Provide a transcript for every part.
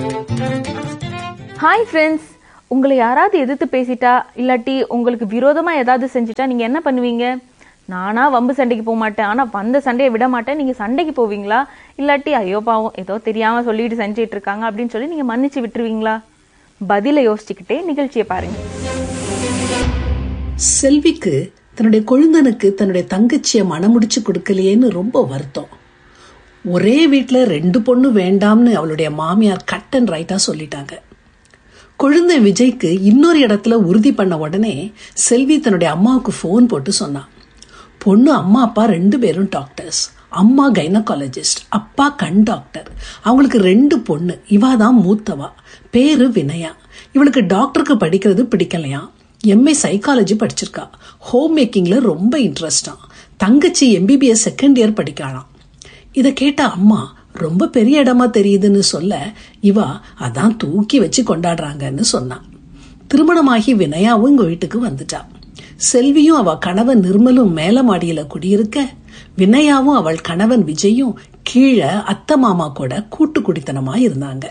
hi friends உங்களை யாராவது எதிர்த்து பேசிட்டா இல்லாட்டி உங்களுக்கு விரோதமா ஏதாவது செஞ்சுட்டா நீங்க என்ன பண்ணுவீங்க நானா வம்பு சண்டைக்கு போக மாட்டேன் ஆனா வந்த சண்டையை விட மாட்டேன் நீங்க சண்டைக்கு போவீங்களா இல்லாட்டி ஐயோ பாவம் ஏதோ தெரியாம சொல்லிட்டு செஞ்சிட்டு இருக்காங்க அப்படின்னு சொல்லி நீங்க மன்னிச்சு விட்டுருவீங்களா பதில யோசிச்சுக்கிட்டே நிகழ்ச்சியை பாருங்க செல்விக்கு தன்னுடைய கொழுந்தனுக்கு தன்னுடைய தங்கச்சியை மனமுடிச்சு கொடுக்கலையேன்னு ரொம்ப வருத்தம் ஒரே வீட்டில் ரெண்டு பொண்ணு வேண்டாம்னு அவளுடைய மாமியார் கட் அண்ட் ரைட்டா சொல்லிட்டாங்க கொழுந்தன் விஜய்க்கு இன்னொரு இடத்துல உறுதி பண்ண உடனே செல்வி தன்னுடைய அம்மாவுக்கு ஃபோன் போட்டு சொன்னான் பொண்ணு அம்மா அப்பா ரெண்டு பேரும் டாக்டர்ஸ் அம்மா கைனகாலஜிஸ்ட் அப்பா கண் டாக்டர் அவங்களுக்கு ரெண்டு பொண்ணு இவா தான் மூத்தவா பேரு வினயா இவளுக்கு டாக்டருக்கு படிக்கிறது பிடிக்கலையா எம்ஏ சைக்காலஜி படிச்சிருக்கா ஹோம் மேக்கிங்ல ரொம்ப இன்ட்ரெஸ்டா தங்கச்சி எம்பிபிஎஸ் செகண்ட் இயர் படிக்கலாம் இதை கேட்ட அம்மா ரொம்ப பெரிய இடமா தெரியுதுன்னு சொல்ல இவா அதான் தூக்கி வச்சு கொண்டாடுறாங்கன்னு சொன்னான் திருமணமாகி வினயாவும் இங்க வீட்டுக்கு வந்துட்டா செல்வியும் அவ கணவன் நிர்மலும் மேல மாடியில குடியிருக்க வினயாவும் அவள் கணவன் விஜயும் கீழே அத்தை மாமா கூட கூட்டு குடித்தனமா இருந்தாங்க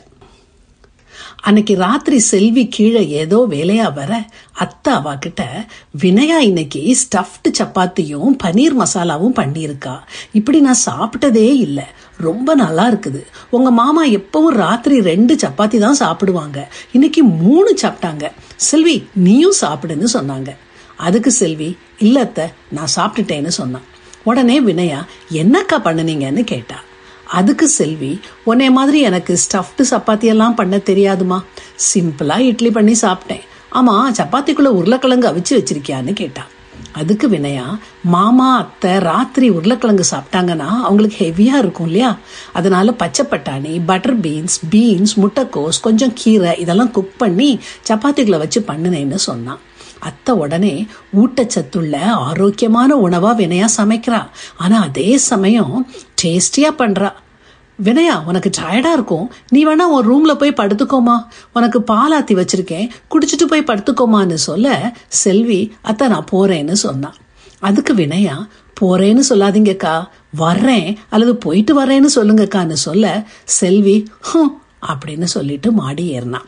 அன்னைக்கு ராத்திரி செல்வி கீழே ஏதோ வேலையா வர அத்தை அவ கிட்ட வினயா இன்னைக்கு ஸ்டஃப்டு சப்பாத்தியும் பன்னீர் மசாலாவும் பண்ணியிருக்கா இப்படி நான் சாப்பிட்டதே இல்லை ரொம்ப நல்லா இருக்குது உங்க மாமா எப்பவும் ராத்திரி ரெண்டு சப்பாத்தி தான் சாப்பிடுவாங்க இன்னைக்கு மூணு சாப்பிட்டாங்க செல்வி நீயும் சாப்பிடுன்னு சொன்னாங்க அதுக்கு செல்வி இல்லத்த நான் சாப்பிட்டுட்டேன்னு சொன்னான் உடனே வினயா என்னக்கா பண்ணுனீங்கன்னு கேட்டா அதுக்கு செல்வி உன்னை மாதிரி எனக்கு ஸ்டஃப்டு சப்பாத்தி எல்லாம் பண்ண தெரியாதுமா சிம்பிளா இட்லி பண்ணி சாப்பிட்டேன் ஆமா சப்பாத்திக்குள்ள உருளைக்கிழங்கு அவிச்சு வச்சிருக்கியான்னு கேட்டா அதுக்கு வினயா மாமா அத்தை ராத்திரி உருளைக்கிழங்கு சாப்பிட்டாங்கன்னா அவங்களுக்கு ஹெவியா இருக்கும் இல்லையா அதனால பச்சை பட்டாணி பட்டர் பீன்ஸ் பீன்ஸ் முட்டைக்கோஸ் கொஞ்சம் கீரை இதெல்லாம் குக் பண்ணி சப்பாத்திகளை வச்சு பண்ணுனேன்னு சொன்னான் அத்தை உடனே ஊட்டச்சத்துள்ள ஆரோக்கியமான உணவா வினயா சமைக்கிறா ஆனா அதே சமயம் டேஸ்டியா பண்றா வினயா உனக்கு டயர்டா இருக்கும் நீ வேணா உன் ரூம்ல போய் படுத்துக்கோமா உனக்கு பால் ஆத்தி வச்சிருக்கேன் குடிச்சிட்டு போய் படுத்துக்கோமான்னு சொல்ல செல்வி அத்தை நான் போறேன்னு சொன்னான் அதுக்கு வினயா போறேன்னு சொல்லாதீங்கக்கா வர்றேன் அல்லது போயிட்டு வரேன்னு சொல்லுங்கக்கான்னு சொல்ல செல்வி ஹம் அப்படின்னு சொல்லிட்டு மாடி ஏறினான்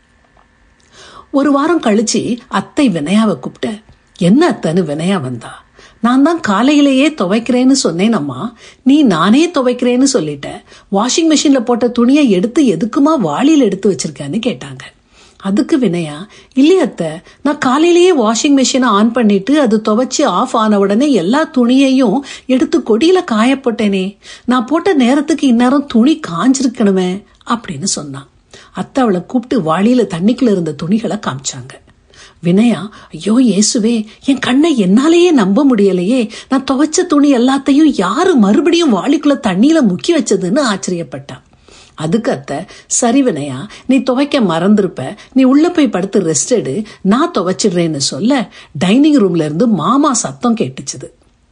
ஒரு வாரம் கழிச்சு அத்தை வினயாவை கூப்பிட்ட என்ன அத்தைன்னு வினயா வந்தா நான் தான் காலையிலேயே துவைக்கிறேன்னு சொன்னேன் அம்மா நீ நானே துவைக்கிறேன்னு சொல்லிட்ட வாஷிங் மிஷின்ல போட்ட துணியை எடுத்து எதுக்குமா வாளியில் எடுத்து வச்சிருக்கேன்னு கேட்டாங்க அதுக்கு வினயா இல்லையத்த நான் காலையிலேயே வாஷிங் மிஷினை ஆன் பண்ணிட்டு அது துவைச்சு ஆஃப் ஆன உடனே எல்லா துணியையும் எடுத்து கொடியில காய போட்டேனே நான் போட்ட நேரத்துக்கு இந்நேரம் துணி காஞ்சிருக்கணுமே அப்படின்னு சொன்னான் அத்தை அவளை கூப்பிட்டு வாளியில தண்ணிக்குள்ள இருந்த துணிகளை காமிச்சாங்க வினயா ஐயோ இயேசுவே என் கண்ணை என்னாலேயே நம்ப முடியலையே நான் துவைச்ச துணி எல்லாத்தையும் யாரு மறுபடியும் வாளிக்குள்ள தண்ணியில முக்கி வச்சதுன்னு ஆச்சரியப்பட்டான் அதுக்கு அத்தை சரி வினயா நீ துவைக்க மறந்திருப்ப நீ உள்ள போய் படுத்து ரெஸ்ட் எடு நான் துவைச்சிடுறேன்னு சொல்ல டைனிங் ரூம்ல இருந்து மாமா சத்தம் கேட்டுச்சுது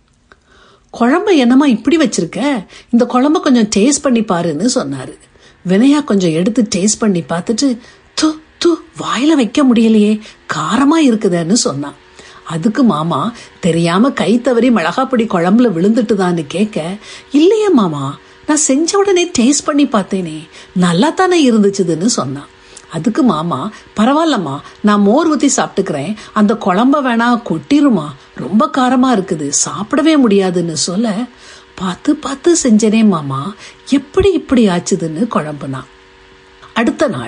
குழம்ப என்னமா இப்படி வச்சிருக்க இந்த குழம்ப கொஞ்சம் டேஸ்ட் பண்ணி பாருன்னு சொன்னாரு வினயா கொஞ்சம் எடுத்து டேஸ்ட் பண்ணி பார்த்துட்டு து து வாயில வைக்க முடியலையே காரமா இருக்குதுன்னு சொன்னான் அதுக்கு மாமா தெரியாம கை தவறி மிளகாப்பொடி குழம்புல விழுந்துட்டுதான்னு கேட்க இல்லையே மாமா நான் செஞ்ச உடனே டேஸ்ட் பண்ணி பார்த்தேனே நல்லா தானே இருந்துச்சுதுன்னு சொன்னான் அதுக்கு மாமா பரவாயில்லம்மா நான் மோர் ஊத்தி சாப்பிட்டுக்கிறேன் அந்த குழம்ப வேணா கொட்டிருமா ரொம்ப காரமா இருக்குது சாப்பிடவே முடியாதுன்னு சொல்ல பார்த்து பார்த்து செஞ்சனே மாமா எப்படி இப்படி ஆச்சுதுன்னு குழம்புனா அடுத்த நாள்